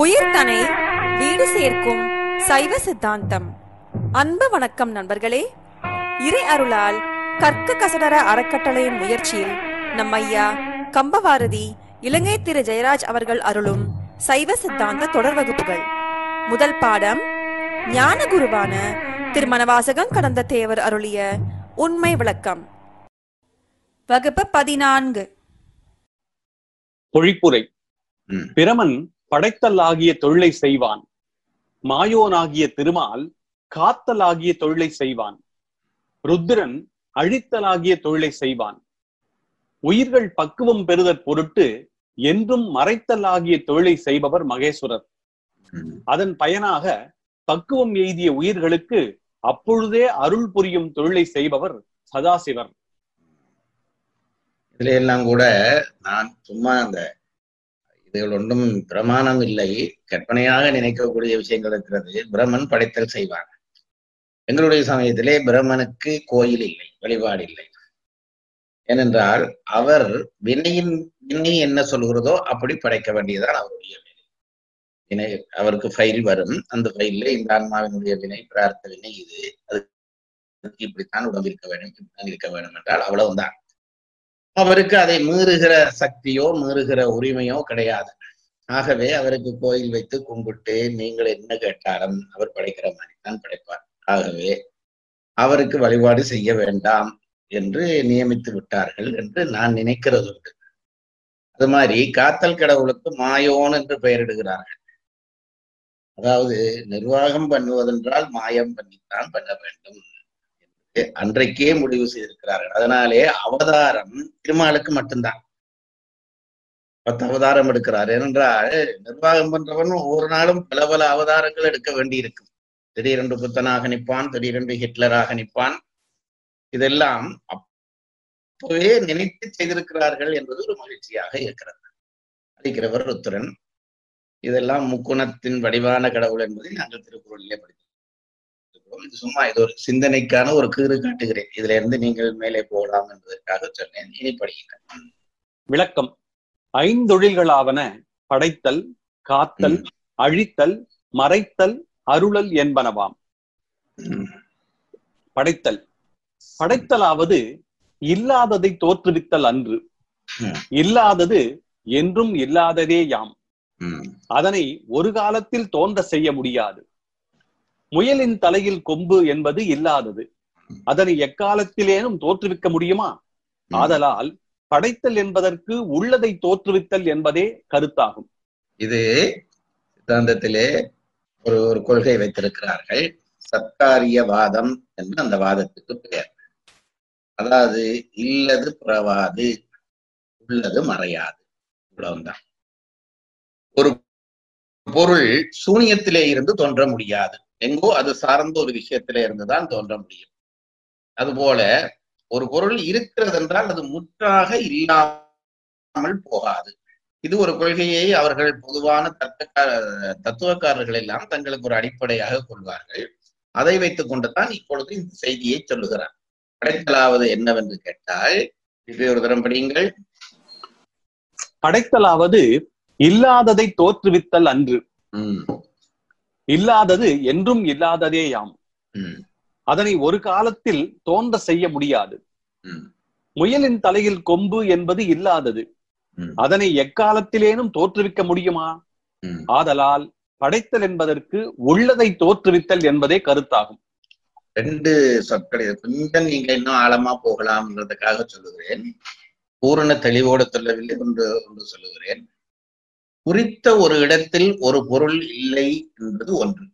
உயிர்தனை வீடு சேர்க்கும் சைவ சித்தாந்தம் அன்பு வணக்கம் நண்பர்களே இறை அருளால் கற்க கசடர அறக்கட்டளையின் முயற்சியில் நம் ஐயா கம்பவாரதி இலங்கை திரு ஜெயராஜ் அவர்கள் அருளும் சைவ சித்தாந்த தொடர் வகுப்புகள் முதல் பாடம் ஞான குருவான திருமணவாசகம் கடந்த தேவர் அருளிய உண்மை விளக்கம் வகுப்பு பதினான்கு பொழிப்புரை ம். பிரமன் படைத்தல் ஆகிய தொழிலை செய்வான் மாயோனாகிய திருமால் காத்தல் ஆகிய தொழிலை செய்வான் ருத்திரன் அழித்தலாகிய தொழிலை செய்வான் உயிர்கள் பக்குவம் பெறுதற் பொருட்டு என்றும் மறைத்தல் ஆகிய தொழிலை செய்பவர் மகேஸ்வரர் ம். அதன் பயனாக பக்குவம் எய்திய உயிர்களுக்கு அப்பொழுதே அருள் புரியும் தொழிலை செய்பவர் சதாசிவர் இதுல எல்லாம் கூட நான் சும்மா அந்த இதுகள் ஒன்றும் பிரமாணம் இல்லை கற்பனையாக நினைக்கக்கூடிய விஷயங்கள் இருக்கிறது பிரம்மன் படைத்தல் செய்வார் எங்களுடைய சமயத்திலே பிரம்மனுக்கு கோயில் இல்லை வழிபாடு இல்லை ஏனென்றால் அவர் வினையின் வினை என்ன சொல்கிறதோ அப்படி படைக்க வேண்டியதுதான் அவருடைய வேலை வினை அவருக்கு ஃபைல் வரும் அந்த ஃபைல்ல இந்த ஆன்மாவினுடைய வினை பிரார்த்த வினை இது அதுக்கு இப்படித்தான் உடம்பு இருக்க வேண்டும் இப்படித்தான் இருக்க வேண்டும் என்றால் அவ்வளவுதான் அவருக்கு அதை மீறுகிற சக்தியோ மீறுகிற உரிமையோ கிடையாது ஆகவே அவருக்கு கோயில் வைத்து கும்பிட்டு நீங்கள் என்ன கேட்டாலும் அவர் படைக்கிற மாதிரி தான் படைப்பார் ஆகவே அவருக்கு வழிபாடு செய்ய வேண்டாம் என்று நியமித்து விட்டார்கள் என்று நான் நினைக்கிறது உண்டு அது மாதிரி காத்தல் கடவுளுக்கு மாயோன் என்று பெயரிடுகிறார்கள் அதாவது நிர்வாகம் பண்ணுவதென்றால் மாயம் பண்ணித்தான் பண்ண வேண்டும் என்று அன்றைக்கே முடிவு செய்திருக்கிறார்கள் அதனாலே அவதாரம் திருமாலுக்கு மட்டும்தான் பத்து அவதாரம் எடுக்கிறார் ஏனென்றால் நிர்வாகம் பண்றவன் ஒவ்வொரு நாளும் பல பல அவதாரங்கள் எடுக்க வேண்டி இருக்கும் திடீரென்று புத்தனாக நிற்பான் திடீரென்று ஹிட்லராக நிற்பான் இதெல்லாம் அப்பவே நினைத்து செய்திருக்கிறார்கள் என்பது ஒரு மகிழ்ச்சியாக இருக்கிறது அளிக்கிறவர் ருத்திரன் இதெல்லாம் முக்குணத்தின் வடிவான கடவுள் என்பதை நாங்கள் திருக்குறளிலே படித்திருக்கிறோம் இது சும்மா இது ஒரு சிந்தனைக்கான ஒரு கீறு காட்டுகிறேன் இதுல இருந்து நீங்கள் மேலே போகலாம் என்பதற்காக சொன்னேன் இனி படிக்கிறேன் விளக்கம் ஐந்தொழில்களாவன படைத்தல் காத்தல் அழித்தல் மறைத்தல் அருளல் என்பனவாம் ம். படைத்தல் படைத்தலாவது இல்லாததை தோற்றுவித்தல் அன்று ம். இல்லாதது என்றும் இல்லாததே யாம் ம். அதனை ஒரு காலத்தில் தோன்ற செய்ய முடியாது முயலின் தலையில் கொம்பு என்பது இல்லாதது அதனை எக்காலத்திலேனும் தோற்றுவிக்க முடியுமா ம். ஆதலால் படைத்தல் என்பதற்கு உள்ளதை தோற்றுவித்தல் என்பதே கருத்தாகும் இது சித்தாந்தத்திலே ஒரு ஒரு கொள்கை வைத்திருக்கிறார்கள் சத்காரியவாதம் என்று அந்த வாதத்துக்கு பெயர் அதாவது இல்லது புறவாது உள்ளது மறையாது இவ்வளவுதான் ஒரு பொருள் சூனியத்திலே இருந்து தோன்ற முடியாது எங்கோ அது சார்ந்த ஒரு விஷயத்திலே இருந்துதான் தோன்ற முடியும் அதுபோல ஒரு பொருள் இருக்கிறது என்றால் அது முற்றாக இல்லாமல் போகாது இது ஒரு கொள்கையை அவர்கள் பொதுவான தர்க்க தத்துவக்காரர்கள் எல்லாம் தங்களுக்கு ஒரு அடிப்படையாக கொள்வார்கள் அதை வைத்துக் கொண்டுதான் இப்பொழுது இந்த செய்தியை சொல்லுகிறார் படைத்தலாவது என்னவென்று கேட்டால் இப்படி ஒரு தரம் படியுங்கள் படைத்தலாவது இல்லாததை தோற்றுவித்தல் அன்று உம் இல்லாதது என்றும் இல்லாததே யாம் உம் அதனை ஒரு காலத்தில் தோன்ற செய்ய முடியாது உம் முயலின் தலையில் கொம்பு என்பது இல்லாதது உம் அதனை எக்காலத்திலேனும் தோற்றுவிக்க முடியுமா உம் ஆதலால் படைத்தல் என்பதற்கு உள்ளதை தோற்றுவித்தல் என்பதே கருத்தாகும் ரெண்டு சொற்கள் இது கொஞ்சம் நீங்க இன்னும் ஆழமா போகலாம்ன்றதுக்காக சொல்லுகிறேன் பூரண தெளிவோடு சொல்லவில்லை ஒன்று ஒன்று சொல்லுகிறேன் குறித்த ஒரு இடத்தில் ஒரு பொருள் இல்லை என்பது ஒன்று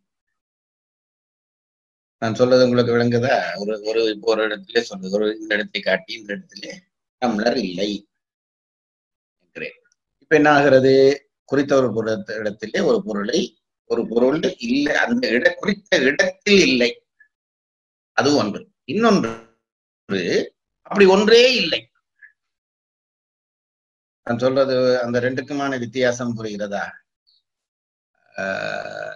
நான் சொல்றது உங்களுக்கு விளங்குதா ஒரு ஒரு இப்போ ஒரு இடத்திலே சொல்லுது ஒரு இந்த இடத்தை காட்டி இந்த இடத்திலே டம்ளர் இல்லை என்கிறேன் இப்ப என்ன ஆகிறது குறித்த ஒரு பொருள் இடத்திலே ஒரு பொருளை ஒரு பொருள் இல்லை அந்த இட குறித்த இடத்தில் இல்லை அது ஒன்று இன்னொன்று அப்படி ஒன்றே இல்லை நான் சொல்றது அந்த ரெண்டுக்குமான வித்தியாசம் புரிகிறதா ஆஹ்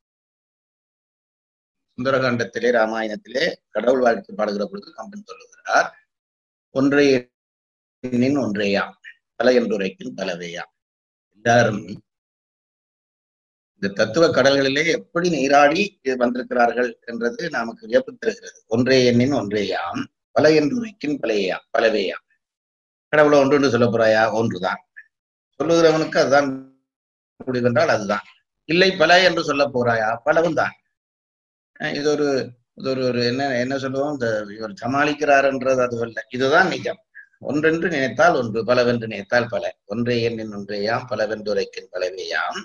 சுந்தரகாண்டத்திலே ராமாயணத்திலே கடவுள் வாழ்க்கை பாடுகிற பொழுது கம்பன் சொல்லுகிறார் ஒன்றை எண்ணின் ஒன்றேயாம் பல என்றுரைக்கும் பலவேயாம் எல்லாரும் இந்த தத்துவ கடல்களிலே எப்படி நீராடி வந்திருக்கிறார்கள் என்றது நமக்கு வியப்பு தருகிறது ஒன்றே எண்ணின் ஒன்றேயாம் பல என்று உரைக்கின் பலையாம் பலவேயாம் கடவுளை ஒன்று சொல்ல போறாயா ஒன்றுதான் சொல்லுகிறவனுக்கு அதுதான் முடிவென்றால் அதுதான் இல்லை பல என்று சொல்ல போறாயா பலவும் தான் அஹ் இது ஒரு இது ஒரு ஒரு என்ன என்ன சொல்லுவோம் இந்த இவர் சமாளிக்கிறார்ன்றது அது அல்ல இதுதான் நிஜம் ஒன்றென்று நினைத்தால் ஒன்று பலவென்று நினைத்தால் பல ஒன்றே எண்ணின் ஒன்றேயாம் பலவென்று உரைக்கின் பலவேயாம்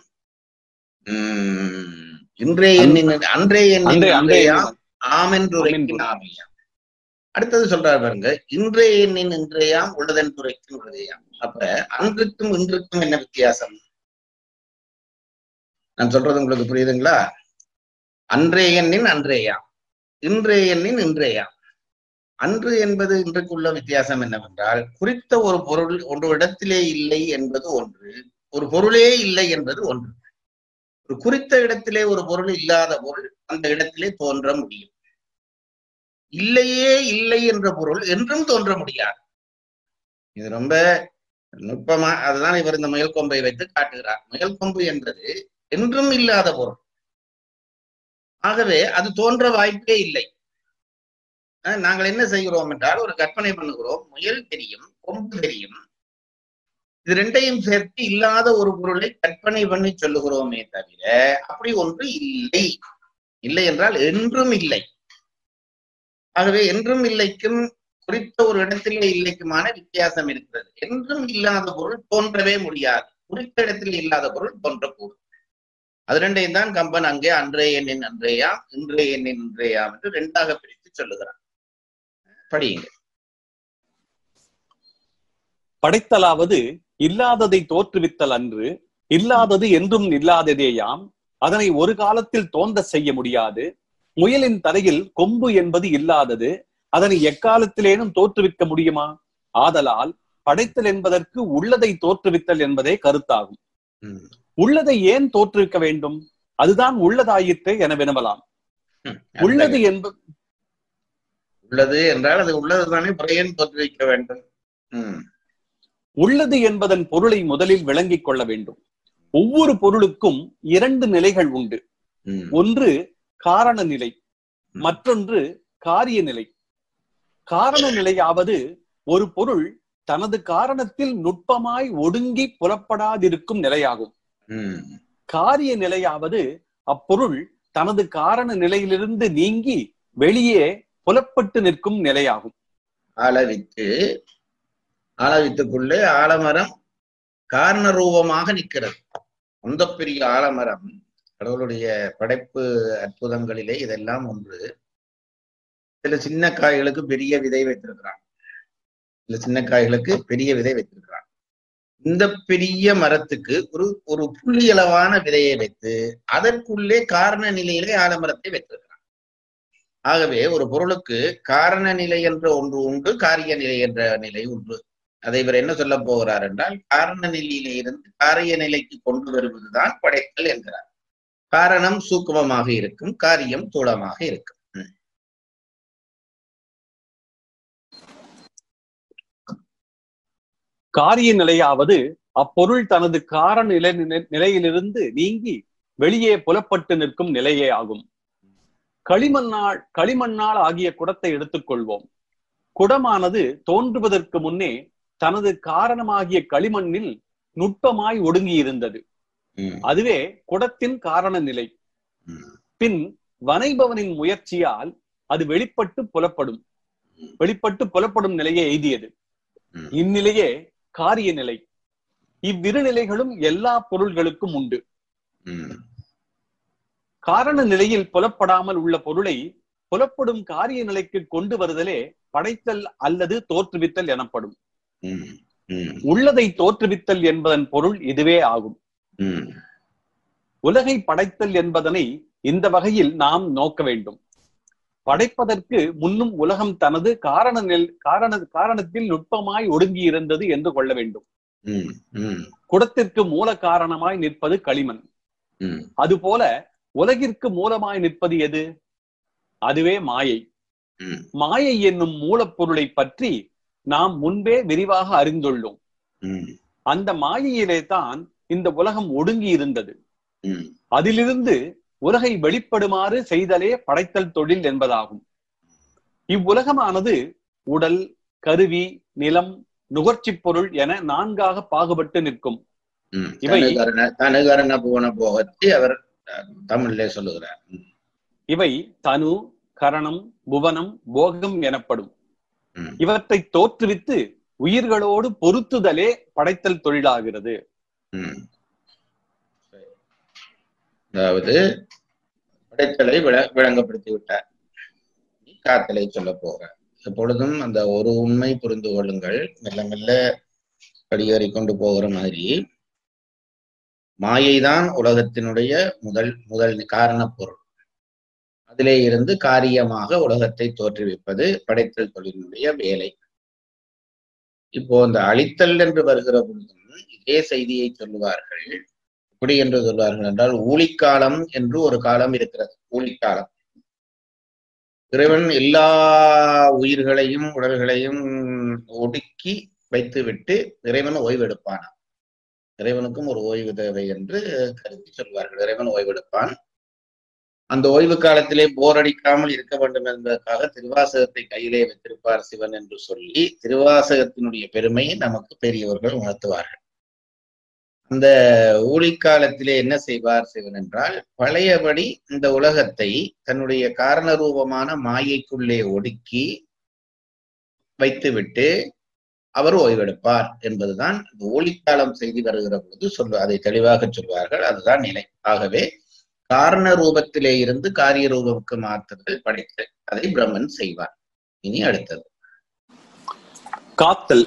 உம் இன்றே எண்ணின் அன்றே எண்ணின் அன்றே அன்றே ஒன்றேயாம் ஆமென்று உரைக்கின் ஆமையாம் அடுத்தது சொல்றாரு பாருங்க இன்றைய எண்ணின் இன்றையாம் உள்ளதன் துறைக்கும் உள்ளதையாம் அப்ப அன்றுக்கும் இன்றுக்கும் என்ன வித்தியாசம் நான் சொல்றது உங்களுக்கு புரியுதுங்களா அன்றைய எண்ணின் அன்றையாம் இன்றைய எண்ணின் இன்றையாம் அன்று என்பது இன்றைக்குள்ள வித்தியாசம் என்னவென்றால் குறித்த ஒரு பொருள் ஒரு இடத்திலே இல்லை என்பது ஒன்று ஒரு பொருளே இல்லை என்பது ஒன்று ஒரு குறித்த இடத்திலே ஒரு பொருள் இல்லாத பொருள் அந்த இடத்திலே தோன்ற முடியும் இல்லையே இல்லை என்ற பொருள் என்றும் தோன்ற முடியாது இது ரொம்ப நுட்பமா அதுதான் இவர் இந்த முயல் கொம்பை வைத்து காட்டுகிறார் முயல் கொம்பு என்பது என்றும் இல்லாத பொருள் ஆகவே அது தோன்ற வாய்ப்பே இல்லை அஹ் நாங்கள் என்ன செய்கிறோம் என்றால் ஒரு கற்பனை பண்ணுகிறோம் முயல் தெரியும் கொம்பு தெரியும் இது ரெண்டையும் சேர்த்து இல்லாத ஒரு பொருளை கற்பனை பண்ணி சொல்லுகிறோமே தவிர அப்படி ஒன்று இல்லை இல்லை என்றால் என்றும் இல்லை ஆகவே என்றும் இல்லைக்கும் குறித்த ஒரு இடத்திலே இல்லைக்குமான வித்தியாசம் இருக்கிறது என்றும் இல்லாத பொருள் தோன்றவே முடியாது குறித்த இடத்தில் இல்லாத பொருள் தோன்றக்கூடும் அது ரெண்டையும் தான் கம்பன் அங்கே அன்றைய எண்ணின் அன்றையாம் இன்றைய எண்ணின் இன்றையாம் என்று ரெண்டாக பிரித்து சொல்லுகிறான் படியுங்க படைத்தலாவது இல்லாததை தோற்றுவித்தல் அன்று இல்லாதது என்றும் இல்லாததேயாம் அதனை ஒரு காலத்தில் தோன்ற செய்ய முடியாது முயலின் தலையில் கொம்பு என்பது இல்லாதது அதனை எக்காலத்திலேனும் தோற்றுவிக்க முடியுமா ஆதலால் படைத்தல் என்பதற்கு உள்ளதை தோற்றுவித்தல் என்பதே கருத்தாகும் ம். உள்ளதை ஏன் தோற்றுவிக்க வேண்டும் அதுதான் உள்ளதாயிற்று என வினவலாம் ம். உள்ளது என்பது உள்ளது என்றால் அது உள்ளதுதானே பிறையன் தோற்றுவிக்க வேண்டும் ம் உள்ளது என்பதன் பொருளை முதலில் விளங்கிக் கொள்ள வேண்டும் ஒவ்வொரு பொருளுக்கும் இரண்டு நிலைகள் உண்டு ம் ஒன்று காரண நிலை மற்றொன்று காரிய நிலை காரண நிலையாவது ஒரு பொருள் தனது காரணத்தில் நுட்பமாய் ஒடுங்கி புலப்படாதிருக்கும் நிலையாகும் ம் காரிய நிலையாவது அப்பொருள் தனது காரண நிலையிலிருந்து நீங்கி வெளியே புலப்பட்டு நிற்கும் நிலையாகும் ஆலவித்து ஆலவித்துக்குள்ளே ஆலமரம் காரண ரூபமாக நிற்கிறது அந்த பெரிய ஆலமரம் கடவுளுடைய படைப்பு அற்புதங்களிலே இதெல்லாம் ஒன்று சில சின்ன காய்களுக்கு பெரிய விதை வைத்திருக்கிறான் சில சின்ன காய்களுக்கு பெரிய விதை வைத்திருக்கிறான் இந்த பெரிய மரத்துக்கு ஒரு ஒரு புள்ளியளவான விதையை வைத்து அதற்குள்ளே காரண நிலையிலே ஆலமரத்தை வைத்திருக்கிறான் ஆகவே ஒரு பொருளுக்கு காரண நிலை என்ற ஒன்று உண்டு காரிய நிலை என்ற நிலை உண்டு அதை இவர் என்ன சொல்ல போகிறார் என்றால் காரண நிலையிலே இருந்து காரிய நிலைக்கு கொண்டு வருவதுதான் படைத்தல் என்கிறார் காரணம் சூக்குமமாக இருக்கும் காரியம் தூளமாக இருக்கும் ம். காரிய நிலையாவது அப்பொருள் தனது காரண நிலை நிலையிலிருந்து நீங்கி வெளியே புலப்பட்டு நிற்கும் நிலையே ஆகும் களிமண்ணால் களிமண்ணால் ஆகிய குடத்தை எடுத்துக்கொள்வோம் குடமானது தோன்றுவதற்கு முன்னே தனது காரணமாகிய களிமண்ணில் நுட்பமாய் ஒடுங்கி இருந்தது ம். அதுவே குடத்தின் காரண நிலை ம். பின் வனைபவனின் முயற்சியால் அது வெளிப்பட்டு புலப்படும் வெளிப்பட்டு புலப்படும் நிலையை எய்தியது ம். இந்நிலையே காரிய நிலை இவ்விரு நிலைகளும் எல்லா பொருள்களுக்கும் உண்டு ம். காரண நிலையில் புலப்படாமல் உள்ள பொருளை புலப்படும் காரிய நிலைக்கு கொண்டு வருதலே படைத்தல் அல்லது தோற்றுவித்தல் எனப்படும் ம். ம். உள்ளதை தோற்றுவித்தல் என்பதன் பொருள் இதுவே ஆகும் ம். உலகை படைத்தல் என்பதனை இந்த வகையில் நாம் நோக்க வேண்டும் படைப்பதற்கு முன்னும் உலகம் தனது காரண நில் காரண காரணத்தில் நுட்பமாய் ஒடுங்கி இருந்தது என்று கொள்ள வேண்டும் ம். ம். குடத்திற்கு மூல காரணமாய் நிற்பது களிமண் ம். அதுபோல உலகிற்கு மூலமாய் நிற்பது எது அதுவே மாயை ம். மாயை என்னும் மூலப்பொருளை பற்றி நாம் முன்பே விரிவாக அறிந்துள்ளோம் ம். அந்த மாயையிலே தான் இந்த உலகம் ஒடுங்கி இருந்தது ம், அதிலிருந்து உலகை வெளிப்படுமாறு செய்தலே படைத்தல் தொழில் என்பதாகும் இவ்வுலகமானது உடல் கருவி நிலம் நுகர்ச்சிப் பொருள் என நான்காக பாகுபட்டு நிற்கும் ம். இவை- தனுகரண தனுகரண புவன போகத்தை அவர் அஹ், தமிழிலே சொல்லுகிறார் ம், இவை தனு கரணம் புவனம் போகம் எனப்படும் ம். இவற்றை தோற்றுவித்து உயிர்களோடு பொருத்துதலே படைத்தல் தொழிலாகிறது ம். சரி. அதாவது படைத்தலை விள விளங்கப்படுத்தி விட்டார் இனி காத்தலை சொல்ல போகிறார் எப்பொழுதும் அந்த ஒரு உண்மை புரிந்து கொள்ளுங்கள் மெல்ல மெல்ல படியேறி கொண்டு போகிற மாதிரி மாயைதான் உலகத்தினுடைய முதல் முதல் காரணப் பொருள் அதிலே இருந்து காரியமாக உலகத்தை தோற்றுவிப்பது படைத்தல் தொழிலினுடைய வேலை இப்போ இந்த அழித்தல் என்று வருகிற பொழுதும் இதே செய்தியை சொல்லுவார்கள் எப்படி என்று சொல்வார்கள் என்றால் ஊழிக்காலம் என்று ஒரு காலம் இருக்கிறது ஊழிக்காலம் இறைவன் எல்லா உயிர்களையும் உடல்களையும் ஒடுக்கி வைத்துவிட்டு இறைவன் ஓய்வெடுப்பானாம் இறைவனுக்கும் ஒரு ஓய்வு தேவை என்று கருதி சொல்வார்கள் இறைவன் ஓய்வெடுப்பான் அந்த ஓய்வு காலத்திலே போர் அடிக்காமல் இருக்க வேண்டும் என்பதற்காக திருவாசகத்தை கையிலே வைத்திருப்பார் சிவன் என்று சொல்லி திருவாசகத்தினுடைய பெருமையை நமக்கு பெரியவர்கள் உணர்த்துவார்கள் அந்த ஊழிக்காலத்திலே என்ன செய்வார் சிவன் என்றால் பழையபடி இந்த உலகத்தை தன்னுடைய காரண ரூபமான மாயைக்குள்ளே ஒடுக்கி வைத்துவிட்டு அவர் ஓய்வெடுப்பார் என்பதுதான் இந்த ஊழிக்காலம் செய்தி வருகிற பொழுது சொல்ல அதை தெளிவாக சொல்வார்கள் அதுதான் நிலை ஆகவே காரண ரூபத்திலே இருந்து காரிய ரூபமுக்கு மாற்றுதல் படைத்தல் அதை பிரம்மன் செய்வார் இனி அடுத்தது காத்தல்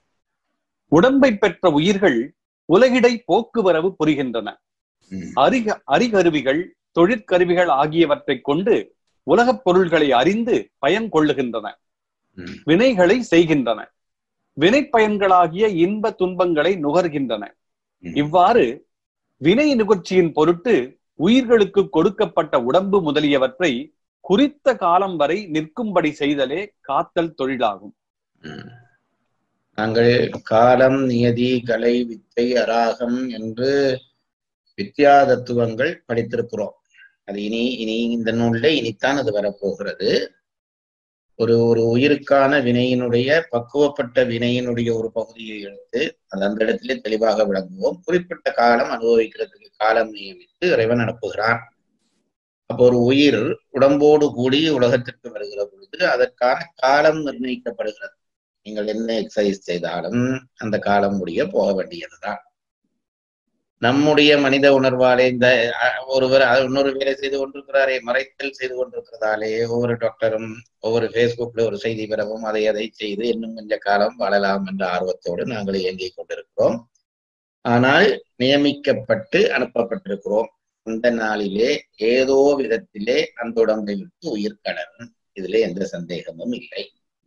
உடம்பை பெற்ற உயிர்கள் உலகிடை போக்குவரவு புரிகின்றன ம், அறிக அறிகருவிகள் தொழிற்கருவிகள் ஆகியவற்றைக் கொண்டு உலகப் பொருள்களை அறிந்து பயன் கொள்ளுகின்றன ம், வினைகளை செய்கின்றன வினை பயன்களாகிய இன்ப துன்பங்களை நுகர்கின்றன ம். இவ்வாறு வினை நுகர்ச்சியின் பொருட்டு உயிர்களுக்கு கொடுக்கப்பட்ட உடம்பு முதலியவற்றை குறித்த காலம் வரை நிற்கும்படி செய்தலே காத்தல் தொழிலாகும் ம். நாங்கள் காலம் நியதி கலை வித்தை அராகம் என்று வித்யா தத்துவங்கள் படித்திருக்கிறோம் அது இனி இனி இந்த நூல்ல இனித்தான் அது வரப்போகிறது ஒரு ஒரு உயிருக்கான வினையினுடைய பக்குவப்பட்ட வினையினுடைய ஒரு பகுதியை எடுத்து அது அந்த இடத்திலே தெளிவாக விளங்குவோம் குறிப்பிட்ட காலம் அனுபவிக்கிறதுக்கு காலம் நியமித்து இறைவன் அனுப்புகிறான் அப்போ ஒரு உயிர் உடம்போடு கூடி உலகத்திற்கு வருகிற பொழுது அதற்கான காலம் நிர்ணயிக்கப்படுகிறது நீங்கள் என்ன எக்ஸசைஸ் செய்தாலும் அந்த காலம் முடிய போக வேண்டியதுதான் நம்முடைய மனித உணர்வாலே இந்த அஹ், ஒருவர் அஹ், இன்னொரு வேலை செய்து கொண்டிருக்கிறாரே மறைத்தல் செய்து கொண்டிருக்கிறதாலே ஒவ்வொரு டாக்டரும் ஒவ்வொரு ஃபேஸ்புக்ல ஒரு செய்தி பெறவும் அதை அதை செய்து இன்னும் கொஞ்ச காலம் வாழலாம் என்ற ஆர்வத்தோடு நாங்கள் இயங்கிக் கொண்டிருக்கிறோம் ஆனால் நியமிக்கப்பட்டு அனுப்பப்பட்டிருக்கிறோம் அந்த நாளிலே ஏதோ விதத்திலே அந்த உடம்பை விட்டு உயிர் கடனும் இதிலே எந்த சந்தேகமும் இல்லை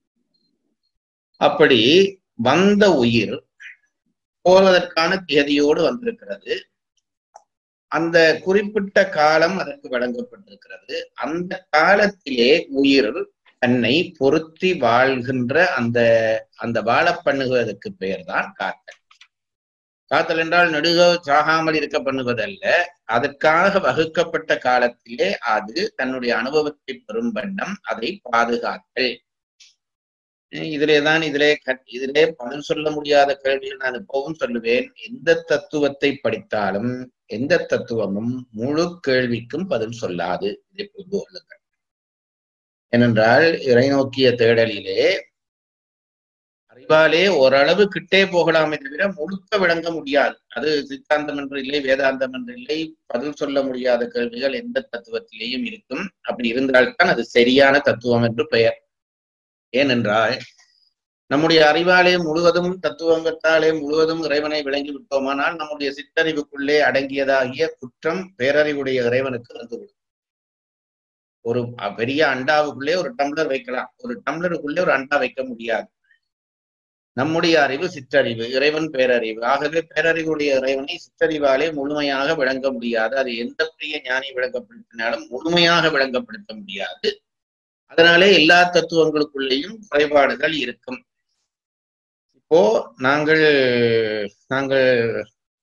அப்படி வந்த உயிர் போவதற்கான தேதியோடு வந்திருக்கிறது அந்த குறிப்பிட்ட காலம் அதற்கு வழங்கப்பட்டிருக்கிறது அந்த காலத்திலே உயிர் தன்னை பொருத்தி வாழ்கின்ற அந்த அந்த வாழ பண்ணுவதற்கு பெயர்தான் காத்தல் காத்தல் என்றால் நெடுக சாகாமல் இருக்க பண்ணுவதல்ல அதற்காக வகுக்கப்பட்ட காலத்திலே அது தன்னுடைய அனுபவத்தை பெறும் வண்ணம் அதை பாதுகாத்தல் இதிலே தான் இதிலே கட்- இதிலே பதில் சொல்ல முடியாத கேள்விகள் நான் எப்பவும் சொல்லுவேன் எந்த தத்துவத்தை படித்தாலும் எந்த தத்துவமும் முழு கேள்விக்கும் பதில் சொல்லாது இதை புரிந்து கொள்ளுங்கள் ஏனென்றால் இறைநோக்கிய தேடலிலே அறிவாலே ஓரளவு கிட்டே போகலாமே தவிர முழுக்க விளங்க முடியாது அது சித்தாந்தம் என்று இல்லை வேதாந்தம் என்று இல்லை பதில் சொல்ல முடியாத கேள்விகள் எந்த தத்துவத்திலேயும் இருக்கும் அப்படி இருந்தால்தான் அது சரியான தத்துவம் என்று பெயர் ஏனென்றால் நம்முடைய அறிவாலே முழுவதும் தத்துவங்கத்தாலே முழுவதும் இறைவனை விளங்கி விட்டோமானால் நம்முடைய சிற்றறிவுக்குள்ளே அடங்கியதாகிய குற்றம் பேரறிவுடைய இறைவனுக்கு வந்துவிடும் ஒரு அ- பெரிய அண்டாவுக்குள்ளே ஒரு டம்ளர் வைக்கலாம் ஒரு டம்ளருக்குள்ளே ஒரு அண்டா வைக்க முடியாது நம்முடைய அறிவு சிற்றறிவு இறைவன் பேரறிவு ஆகவே பேரறிவுடைய இறைவனை சிற்றறிவாலே முழுமையாக விளங்க முடியாது அது எந்த பெரிய ஞானி விளங்கப்படுத்தினாலும் முழுமையாக விளங்கப்படுத்த முடியாது அதனாலே எல்லா தத்துவங்களுக்குள்ளேயும் குறைபாடுகள் இருக்கும் இப்போ நாங்கள் நாங்கள்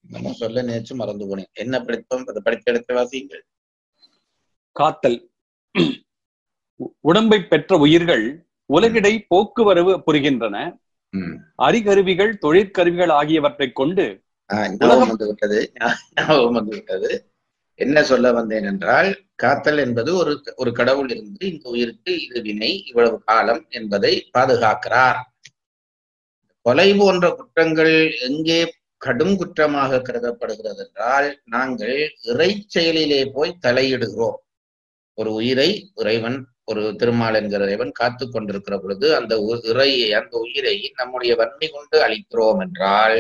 நம்ம சொல்ல நினைச்சு மறந்து போனேன் என்ன படித்தோம் அதை படித்த இடத்தை வாசியுங்கள் காத்தல் உ- உடம்பை பெற்ற உயிர்கள் உலகிடை போக்குவரவு புரிகின்றன ம். அறிகருவிகள் தொழிற்கருவிகள் ஆகியவற்றை கொண்டு ஆஹ் ஞாபகம் வந்து விட்டது ஞாபகம் வந்து விட்டது என்ன சொல்ல வந்தேன் என்றால் காத்தல் என்பது ஒரு ஒரு கடவுள் இருந்து இந்த உயிருக்கு இது வினை இவ்வளவு காலம் என்பதை பாதுகாக்கிறார் கொலை போன்ற குற்றங்கள் எங்கே கடும் குற்றமாக கருதப்படுகிறது என்றால் நாங்கள் இறை செயலிலே போய் தலையிடுகிறோம் ஒரு உயிரை இறைவன் ஒரு திருமால் என்கிற இறைவன் காத்து கொண்டிருக்கிற பொழுது அந்த உ- இறையை அந்த உயிரை நம்முடைய வன்மை கொண்டு அளிக்கிறோம் என்றால்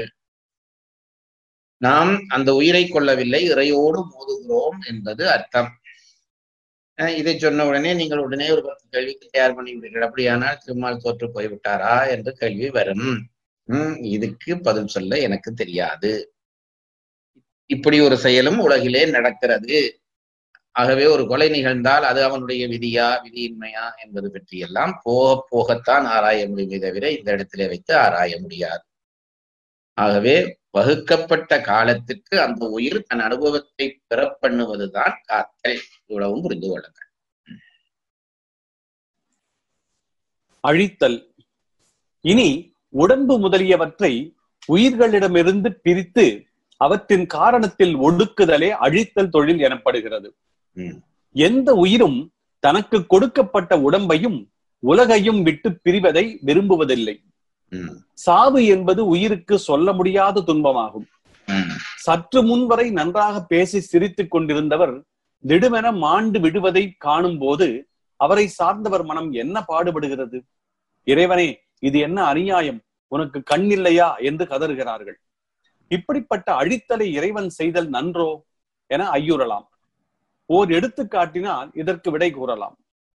நாம் அந்த உயிரை கொள்ளவில்லை இறையோடு மோதுகிறோம் என்பது அர்த்தம் அஹ் இதை சொன்ன உடனே நீங்கள் உடனே ஒரு பத்து கேள்விக்கு தயார் பண்ணி விடுங்கள் அப்படியானால் திருமால் தோற்று போய்விட்டாரா என்ற கேள்வி வரும் உம் இதுக்கு பதில் சொல்ல எனக்கு தெரியாது இப்படி ஒரு செயலும் உலகிலே நடக்கிறது ஆகவே ஒரு கொலை நிகழ்ந்தால் அது அவனுடைய விதியா விதியின்மையா என்பது பற்றி எல்லாம் போக போகத்தான் ஆராய முடியுமே தவிர இந்த இடத்திலே வைத்து ஆராய முடியாது ஆகவே வகுக்கப்பட்ட காலத்திற்கு அந்த உயிர் தன் அனுபவத்தை பெறப் பண்ணுவதுதான் காத்தல் இவ்வளவும் புரிந்து கொள்ளுங்கள் அழித்தல் இனி உடம்பு முதலியவற்றை உயிர்களிடமிருந்து பிரித்து அவற்றின் காரணத்தில் ஒடுக்குதலே அழித்தல் தொழில் எனப்படுகிறது ம். எந்த உயிரும் தனக்கு கொடுக்கப்பட்ட உடம்பையும் உலகையும் விட்டு பிரிவதை விரும்புவதில்லை ம், சாவு என்பது உயிருக்கு சொல்ல முடியாத துன்பமாகும் ம், சற்று முன்வரை நன்றாக பேசி சிரித்துக் கொண்டிருந்தவர் திடுமென மாண்டு விடுவதை காணும் போது அவரை சார்ந்தவர் மனம் என்ன பாடுபடுகிறது இறைவனே இது என்ன அநியாயம் உனக்கு கண் இல்லையா என்று கதறுகிறார்கள் இப்படிப்பட்ட அழித்தலை இறைவன் செய்தல் நன்றோ என ஐயுறலாம் ஓர் எடுத்துக்காட்டினால் இதற்கு விடை கூறலாம்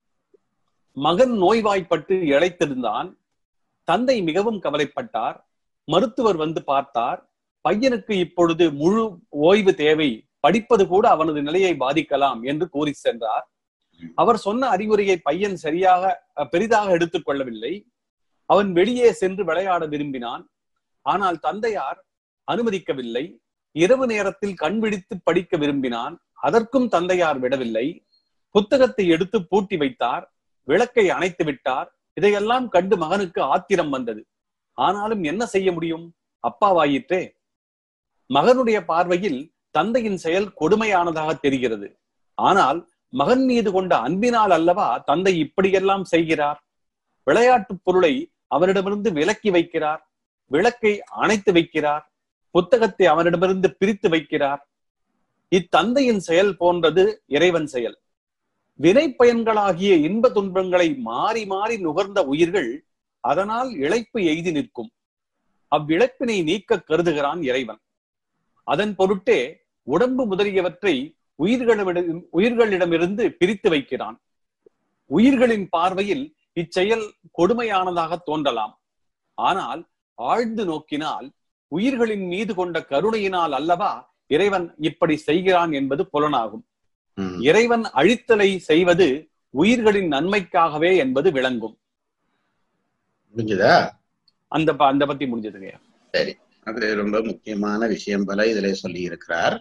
மகன் நோய்வாய்ப்பட்டு இழைத்திருந்தான் தந்தை மிகவும் கவலைப்பட்டார் மருத்துவர் வந்து பார்த்தார் பையனுக்கு இப்பொழுது முழு ஓய்வு தேவை படிப்பது கூட அவனது நிலையை பாதிக்கலாம் என்று கூறி சென்றார் அவர் சொன்ன அறிவுரையை பையன் சரியாக அஹ், பெரிதாக எடுத்துக் கொள்ளவில்லை அவன் வெளியே சென்று விளையாட விரும்பினான் ஆனால் தந்தையார் அனுமதிக்கவில்லை இரவு நேரத்தில் கண் விழித்து படிக்க விரும்பினான் அதற்கும் தந்தையார் விடவில்லை புத்தகத்தை எடுத்து பூட்டி வைத்தார் விளக்கை அணைத்து விட்டார் இதையெல்லாம் கண்டு மகனுக்கு ஆத்திரம் வந்தது ஆனாலும் என்ன செய்ய முடியும் அப்பாவாயிற்றே மகனுடைய பார்வையில் தந்தையின் செயல் கொடுமையானதாக தெரிகிறது ஆனால் மகன் மீது கொண்ட அன்பினால் அல்லவா தந்தை இப்படியெல்லாம் செய்கிறார் விளையாட்டுப் பொருளை அவனிடமிருந்து விலக்கி வைக்கிறார் விளக்கை அணைத்து வைக்கிறார் புத்தகத்தை அவனிடமிருந்து பிரித்து வைக்கிறார் இத்தந்தையின் செயல் போன்றது இறைவன் செயல் வினை பயன்களாகிய இன்ப துன்பங்களை மாறி மாறி நுகர்ந்த உயிர்கள் அதனால் இழைப்பு எய்தி நிற்கும் அவ்விழைப்பினை நீக்க கருதுகிறான் இறைவன் அதன் பொருட்டே உடம்பு முதலியவற்றை உயிர்களிடம் உயிர்களிடமிருந்து பிரித்து வைக்கிறான் உயிர்களின் பார்வையில் இச்செயல் கொடுமையானதாக தோன்றலாம் ஆனால் ஆழ்ந்து நோக்கினால் உயிர்களின் மீது கொண்ட கருணையினால் அல்லவா இறைவன் இப்படி செய்கிறான் என்பது புலனாகும் ம். இறைவன் அழித்தலை செய்வது உயிர்களின் நன்மைக்காகவே என்பது விளங்கும் புரிஞ்சுதா அந்த ப- அந்த பத்தி முடிஞ்சதுங்க அது ரொம்ப முக்கியமான விஷயம் பல இதிலே சொல்லி இருக்கிறார்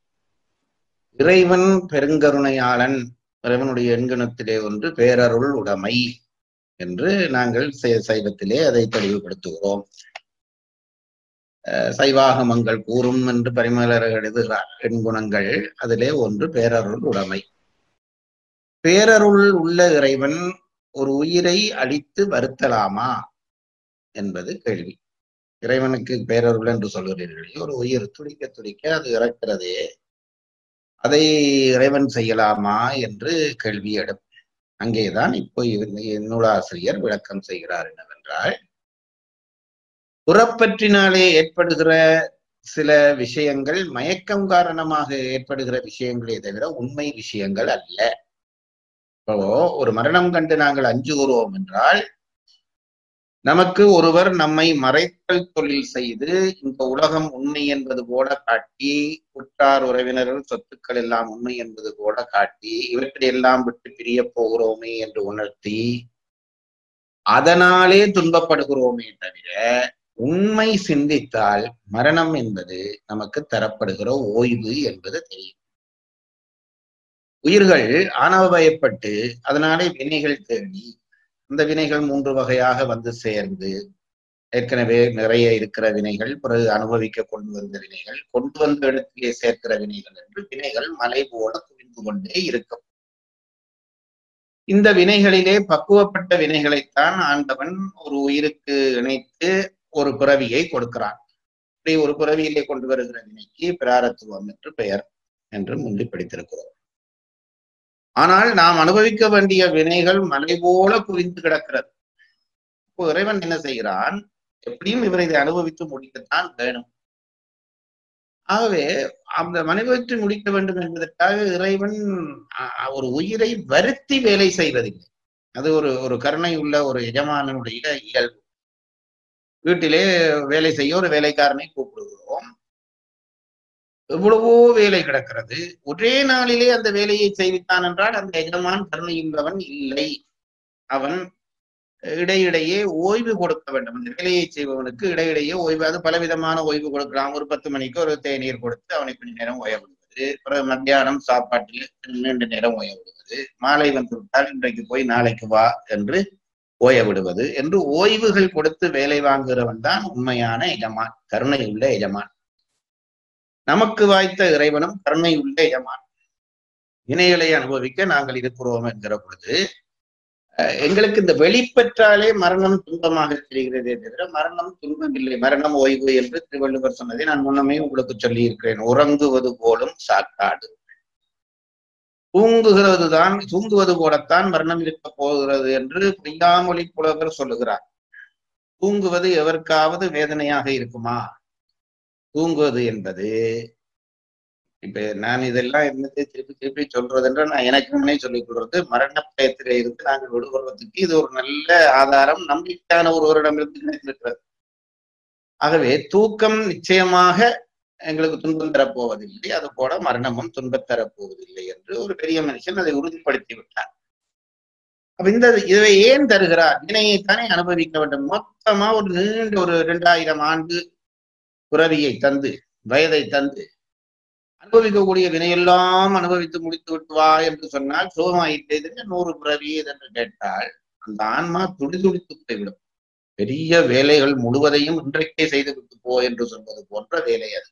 இறைவன் பெருங்கருணையாளன் இறைவனுடைய எண்கணத்திலே ஒன்று பேரருள் உடைமை என்று நாங்கள் சை- சைவத்திலே அதை தெளிவுபடுத்துகிறோம் அஹ் சைவாகமங்கள் கூறும் என்று பரிமலர் எழுதுகிறார் எண்குணங்கள் அதிலே ஒன்று பேரருள் உடைமை பேரருள் உள்ள இறைவன் ஒரு உயிரை அழித்து வருத்தலாமா என்பது கேள்வி இறைவனுக்கு பேரருள் என்று சொல்கிறீர்களே ஒரு உயிர் துடிக்க துடிக்க அது இறக்கிறதே அதை இறைவன் செய்யலாமா என்று கேள்வி எழும் அங்கேதான் இப்போ இவங்க நூலாசிரியர் விளக்கம் செய்கிறார் என்னவென்றால் புறப்பற்றினாலே ஏற்படுகிற சில விஷயங்கள் மயக்கம் காரணமாக ஏற்படுகிற விஷயங்களே தவிர உண்மை விஷயங்கள் அல்ல இப்போ ஒரு மரணம் கண்டு நாங்கள் அஞ்சுகிறோம் என்றால் நமக்கு ஒருவர் நம்மை மறைத்தல் தொழில் செய்து இந்த உலகம் உண்மை என்பது போல காட்டி உற்றார் உறவினர்கள் சொத்துக்கள் எல்லாம் உண்மை என்பது போல காட்டி இவற்றை எல்லாம் விட்டு பிரிய போகிறோமே என்று உணர்த்தி அதனாலே துன்பப்படுகிறோமே தவிர உண்மை சிந்தித்தால் மரணம் என்பது நமக்கு தரப்படுகிற ஓய்வு என்பது தெரியும் உயிர்கள் ஆணவபயப்பட்டு அதனாலே வினைகள் தேடி அந்த வினைகள் மூன்று வகையாக வந்து சேர்ந்து ஏற்கனவே நிறைய இருக்கிற வினைகள் பிறகு அனுபவிக்க கொண்டு வந்த வினைகள் கொண்டு வந்த இடத்திலே சேர்க்கிற வினைகள் என்று வினைகள் மலை போல குவிந்து கொண்டே இருக்கும் இந்த வினைகளிலே பக்குவப்பட்ட வினைகளைத்தான் ஆண்டவன் ஒரு உயிருக்கு இணைத்து ஒரு பிறவியை கொடுக்கிறான் இப்படி ஒரு பிறவியிலே கொண்டு வருகிற வினைக்கு பிராரத்துவம் என்று பெயர் என்று முந்தி படித்திருக்கிறோம் ஆனால் நாம் அனுபவிக்க வேண்டிய வினைகள் மலை போல குவிந்து கிடக்கிறது இப்போ இறைவன் என்ன செய்கிறான் எப்படியும் இவர் இதை அனுபவித்து முடிக்கத்தான் வேணும் ஆகவே அந்த அனுபவித்து முடிக்க வேண்டும் என்பதற்காக இறைவன் ஒரு உயிரை வருத்தி வேலை செய்வதில்லை அது ஒரு ஒரு கருணை உள்ள ஒரு எஜமானனுடைய இயல்பு வீட்டிலே வேலை செய்ய ஒரு வேலைக்காரனை கூப்பிடுகிறோம் எவ்வளவோ வேலை கிடக்கிறது ஒரே நாளிலே அந்த வேலையை செய்வித்தான் என்றால் அந்த எஜமான் கருணையுள்ளவன் இல்லை அவன் இடையிடையே ஓய்வு கொடுக்க வேண்டும் அந்த வேலையை செய்பவனுக்கு இடையிடையே ஓய்வு அது பலவிதமான ஓய்வு கொடுக்கலாம் ஒரு பத்து மணிக்கு ஒரு தேநீர் கொடுத்து அவனை கொஞ்ச நேரம் ஓய விடுவது பிறகு மத்தியானம் சாப்பாட்டில் நீண்ட நேரம் ஓய விடுவது மாலை வந்து விட்டால் இன்றைக்கு போய் நாளைக்கு வா என்று ஓய விடுவது என்று ஓய்வுகள் கொடுத்து வேலை வாங்குகிறவன் தான் உண்மையான எஜமான் கருணை உள்ள எஜமான் நமக்கு வாய்த்த இறைவனும் கருணை உள்ள எஜமான் வினைகளை அனுபவிக்க நாங்கள் இருக்கிறோம் என்கிற பொழுது எங்களுக்கு இந்த வெளிப்பற்றாலே மரணம் துன்பமாக தெரிகிறதே தவிர மரணம் துன்பம் இல்லை மரணம் ஓய்வு என்று திருவள்ளுவர் சொன்னதை நான் முன்னமே உங்களுக்கு சொல்லி இருக்கிறேன் உறங்குவது போலும் சாக்காடு தூங்குகிறது தான் தூங்குவது போலத்தான் மரணம் இருக்க போகிறது என்று பொய்யாமொழி புலவர் சொல்லுகிறார் தூங்குவது எவருக்காவது வேதனையாக இருக்குமா தூங்குவது என்பது இப்ப நான் இதெல்லாம் என்னது திருப்பி திருப்பி சொல்றது என்று நான் எனக்கு முன்னே சொல்லிக் கொள்றது மரண பயத்தில இருந்து நாங்கள் விடுபடுவதற்கு இது ஒரு நல்ல ஆதாரம் நம்பிக்கையான ஒருவரிடமிருந்து கிடைத்திருக்கிறது ஆகவே தூக்கம் நிச்சயமாக எங்களுக்கு துன்பம் தரப்போவதில்லை அது போல மரணமும் துன்பம் தரப்போவதில்லை என்று ஒரு பெரிய மனுஷன் அதை உறுதிப்படுத்தி விட்டார் அப்ப இந்த இதை ஏன் தருகிறார் வினையைத்தானே அனுபவிக்க வேண்டும் மொத்தமா ஒரு நீண்ட ஒரு இரண்டாயிரம் ஆண்டு புறவியை தந்து வயதை தந்து அனுபவிக்கக்கூடிய வினையெல்லாம் அனுபவித்து முடித்து விட்டு வா என்று சொன்னால் சோகமாயிட்டே நூறு பிறவி என்று கேட்டால் அந்த ஆன்மா துடி துடித்து போய்விடும் பெரிய வேலைகள் முழுவதையும் இன்றைக்கே செய்து விட்டு போ என்று சொல்வது போன்ற வேலை அது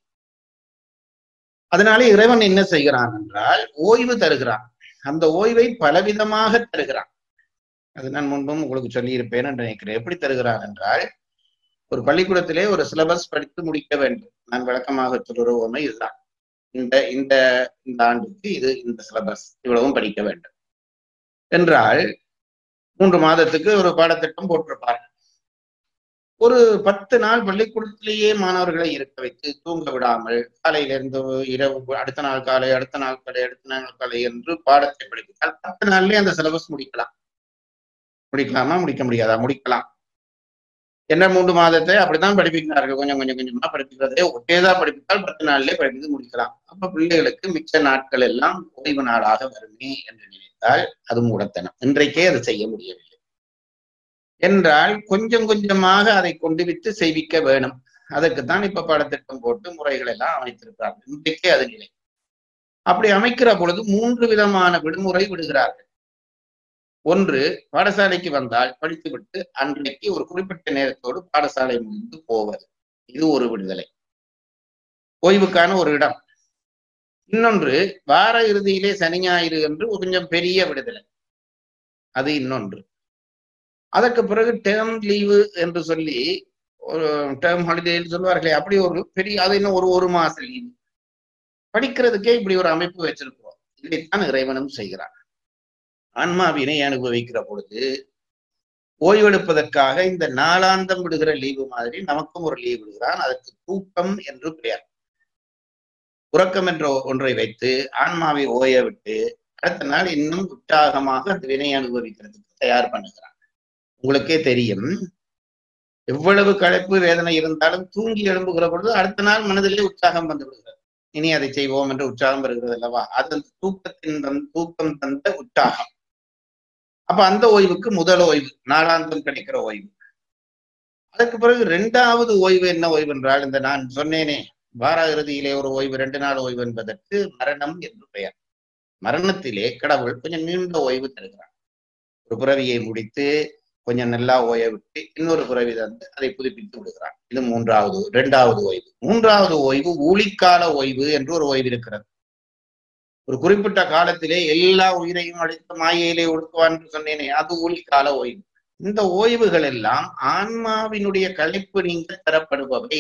அதனாலே இறைவன் என்ன செய்கிறான் என்றால் ஓய்வு தருகிறான் அந்த ஓய்வை பலவிதமாக தருகிறான் அது நான் முன்பும் உங்களுக்கு சொல்லியிருப்பேன் என்று நினைக்கிறேன் எப்படி தருகிறான் என்றால் ஒரு பள்ளிக்கூடத்திலே ஒரு சிலபஸ் படித்து முடிக்க வேண்டும் நான் விளக்கமாக சொல்கிற உண்மை இதுதான் இந்த இந்த இந்த ஆண்டுக்கு இது இந்த சிலபஸ் இவ்வளவும் படிக்க வேண்டும் என்றால் மூன்று மாதத்துக்கு ஒரு பாடத்திட்டம் போட்டிருப்பார் ஒரு பத்து நாள் பள்ளிக்கூடத்திலேயே மாணவர்களை இருக்க வைத்து தூங்க விடாமல் காலையிலிருந்து இரவு அடுத்த நாள் காலை அடுத்த நாள் காலை அடுத்த நாள் காலை என்று பாடத்தை படித்தால் பத்து நாள்லயே அந்த சிலபஸ் முடிக்கலாம் முடிக்கலாமா முடிக்க முடியாதா முடிக்கலாம் என்ன மூன்று மாதத்தை அப்படித்தான் படிப்பிக்கிறார்கள் கொஞ்சம் கொஞ்சம் கொஞ்சமா படிப்பிக்கிறதே ஒரேதான் படிப்பித்தால் பத்து நாள்லயே படிப்பித்து முடிக்கலாம் அப்ப பிள்ளைகளுக்கு மிச்ச நாட்கள் எல்லாம் ஓய்வு நாளாக வருமே என்று நினைத்தால் அது மூடத்தனம் இன்றைக்கே அதை செய்ய முடியவில்லை என்றால் கொஞ்சம் கொஞ்சமாக அதை கொண்டு விட்டு செய்விக்க வேணும் அதற்குத்தான் இப்ப பாடத்திட்டம் போட்டு முறைகள் எல்லாம் அமைத்திருக்கிறார்கள் இன்றைக்கே அது நிலை அப்படி அமைக்கிற பொழுது மூன்று விதமான விடுமுறை விடுகிறார்கள் ஒன்று பாடசாலைக்கு வந்தால் படித்துவிட்டு அன்றைக்கு ஒரு குறிப்பிட்ட நேரத்தோடு பாடசாலை முடிந்து போவது இது ஒரு விடுதலை ஓய்வுக்கான ஒரு இடம் இன்னொன்று வார இறுதியிலே சனி ஞாயிறு என்று கொஞ்சம் பெரிய விடுதலை அது இன்னொன்று அதற்கு பிறகு டேர்ம் லீவு என்று சொல்லி ஒரு டேர்ம் ஹாலிடேன்னு சொல்லுவார்களே அப்படி ஒரு பெரிய அது இன்னும் ஒரு ஒரு மாச லீவு படிக்கிறதுக்கே இப்படி ஒரு அமைப்பு வச்சிருக்கிறோம் இதைத்தான் இறைவனும் செய்கிறான் ஆன்மாவினை அனுபவிக்கிற பொழுது ஓய்வெடுப்பதற்காக இந்த நாளாந்தம் விடுகிற லீவு மாதிரி நமக்கும் ஒரு லீவு விடுகிறான் அதற்கு தூக்கம் என்று பெயர் உறக்கம் என்ற ஒன்றை வைத்து ஆன்மாவை ஓய விட்டு அடுத்த நாள் இன்னும் உற்சாகமாக அந்த வினை அனுபவிக்கிறதுக்கு தயார் பண்ணுகிறான் உங்களுக்கே தெரியும் எவ்வளவு களைப்பு வேதனை இருந்தாலும் தூங்கி எழும்புகிற பொழுது அடுத்த நாள் மனதிலே உற்சாகம் வந்து விடுகிறது இனி அதை செய்வோம் என்று உற்சாகம் வருகிறது அல்லவா அது தூக்கத்தின் தூக்கம் தந்த உற்சாகம் அப்ப அந்த ஓய்வுக்கு முதல் ஓய்வு நாளாந்தம் கிடைக்கிற ஓய்வு அதற்கு பிறகு இரண்டாவது ஓய்வு என்ன ஓய்வு என்றால் இந்த நான் சொன்னேனே வார இறுதியிலே ஒரு ஓய்வு ரெண்டு நாள் ஓய்வு என்பதற்கு மரணம் என்று பெயர் மரணத்திலே கடவுள் கொஞ்சம் நீண்ட ஓய்வு தருகிறார் ஒரு பிறவியை முடித்து கொஞ்சம் நல்லா ஓய விட்டு இன்னொரு பிறவி தந்து அதை புதுப்பித்து விடுகிறான் இது மூன்றாவது இரண்டாவது ஓய்வு மூன்றாவது ஓய்வு ஊழிக்கால ஓய்வு என்று ஒரு ஓய்வு இருக்கிறது ஒரு குறிப்பிட்ட காலத்திலே எல்லா உயிரையும் அழித்த மாயையிலே ஒடுக்குவான் என்று சொன்னேனே அது ஊழிக்கால ஓய்வு இந்த ஓய்வுகள் எல்லாம் ஆன்மாவினுடைய கழிப்பு நீங்க தரப்படுபவை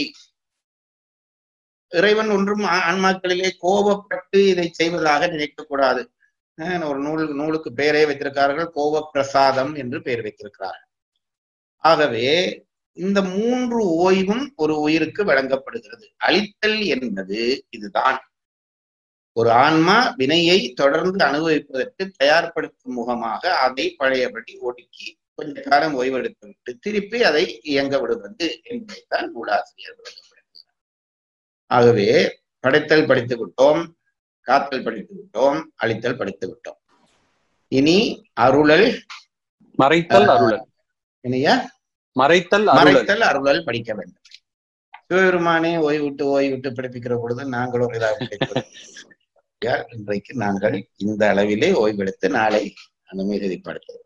இறைவன் ஒன்றும் ஆ- ஆன்மாக்களிலே கோபப்பட்டு இதை செய்வதாக நினைக்க கூடாது அஹ் ஒரு நூல் நூலுக்கு பெயரே வைத்திருக்கிறார்கள் கோப பிரசாதம் என்று பெயர் வைத்திருக்கிறார்கள் ஆகவே இந்த மூன்று ஓய்வும் ஒரு உயிருக்கு வழங்கப்படுகிறது அழித்தல் என்பது இதுதான் ஒரு ஆன்மா வினையை தொடர்ந்து அனுபவிப்பதற்கு தயார்படுத்தும் முகமாக அதை பழையபடி ஒடுக்கி கொஞ்ச காலம் ஓய்வெடுத்து விட்டு திருப்பி அதை இயங்க விடுவது என்பதைத்தான் நூலாசிரியர் விளக்கப்படுகிறார் ஆகவே படைத்தல் படித்து விட்டோம் காத்தல் படித்து விட்டோம் அழித்தல் படித்து விட்டோம் இனி அருளல் மறைத்தல் அருளல் இனிய மறைத்தல் அருளல் மறைத்தல் அருளல் படிக்க வேண்டும் சிவபெருமானே ஓய்விட்டு ஓய்விட்டு படிப்பிக்கிற பொழுது நாங்கள் ஒரு இதாக படிக்கிறோம். ஆகையால் இன்றைக்கு நாங்கள் இந்த அளவிலே ஓய்வெடுத்து நாளை அந்த மிகுதிப்படுத்துவோம்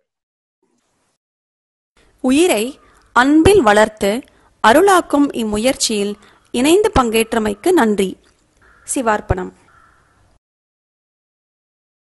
உயிரை அன்பில் வளர்த்து அருளாக்கும் இம்முயற்சியில் இணைந்து பங்கேற்றமைக்கு நன்றி சிவார்ப்பணம்